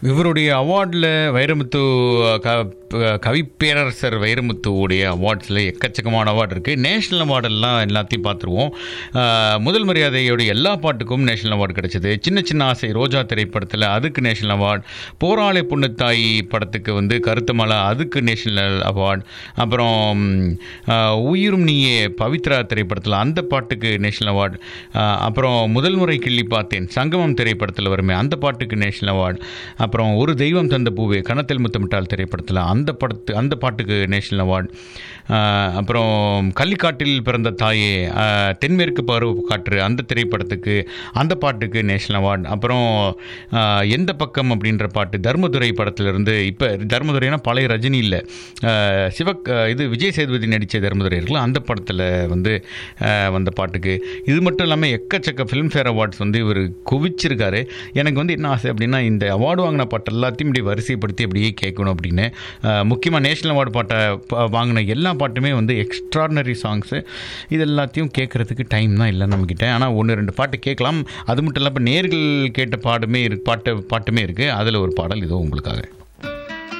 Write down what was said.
இவருடைய அவார்டில் வைரமுத்து க கவிப்பேரரசர் வைரமுத்துவுடைய அவார்ட்ஸில் எக்கச்சக்கமான அவார்டு இருக்குது நேஷ்னல் அவார்டெல்லாம் எல்லாத்தையும் பார்த்துருவோம் ஆஹ், முதல் மரியாதையோடைய எல்லா பாட்டுக்கும் நேஷ்னல் அவார்டு கிடைச்சது சின்ன சின்ன ஆசை ரோஜா திரைப்படத்தில் அதுக்கு நேஷ்னல் அவார்டு போராளி புண்ணுத்தாய் படத்துக்கு வந்து கருத்தமலை அதுக்கு நேஷ்னல் அவார்டு அப்புறம் ஆஹ், உயிரும் நீயே பவித்ரா திரைப்படத்தில் அந்த பாட்டுக்கு நேஷ்னல் அவார்டு அப்புறம் முதல் முறை கிள்ளி பார்த்தேன் சங்கமம் திரைப்படத்தில் வருமே அந்த பாட்டுக்கு நேஷ்னல் அவார்டு அப்புறம் ஒரு தெய்வம் தந்த பூவே கணத்தில் முத்தமிட்டால் திரைப்படத்தில் அந்த படத்து அந்த பாட்டுக்கு நேஷ்னல் அவார்டு அப்புறம் கள்ளிக்காட்டில் பிறந்த தாயே ஆஹ், தென்மேற்கு பருவ காற்று அந்த திரைப்படத்துக்கு அந்த பாட்டுக்கு நேஷ்னல் அவார்டு அப்புறம் ஆஹ், எந்த பக்கம் அப்படின்ற பாட்டு தர்மதுரை படத்திலிருந்து இப்போ தர்மதுரைனா பழைய ரஜினி இல்லை சிவக் ஆஹ், இது விஜய் சேதுபதி நடித்த தர்மதுரை இருக்குல்ல அந்த படத்தில் வந்து ஆஹ், வந்த பாட்டுக்கு இது மட்டும் இல்லாமல் எக்கச்சக்க ஃபிலிம்ஃபேர் அவார்ட்ஸ் வந்து இவர் குவிச்சிருக்காரு எனக்கு வந்து என்ன ஆசை அப்படின்னா இந்த அவார்டு வாங்கின பாட்டு எல்லாத்தையும் இப்படி வரிசைப்படுத்தி அப்படியே கேட்கணும் அப்படின்னு முக்கியமாக நேஷனல் அவார்டு பாட்டை ப- வாங்கின எல்லா பாட்டுமே வந்து எக்ஸ்ட்ராடினரி சாங்ஸு இது எல்லாத்தையும் கேட்குறதுக்கு டைம் தான் இல்லை நம்மக்கிட்ட ஆனால் ஒன்று ரெண்டு பாட்டு கேட்கலாம் அது மட்டும் இல்லாமல் நேர்கள் கேட்ட பாடுமே இருக்கு பாட்டு பாட்டுமே இருக்குது அதில் ஒரு பாடல் இதோ உங்களுக்காக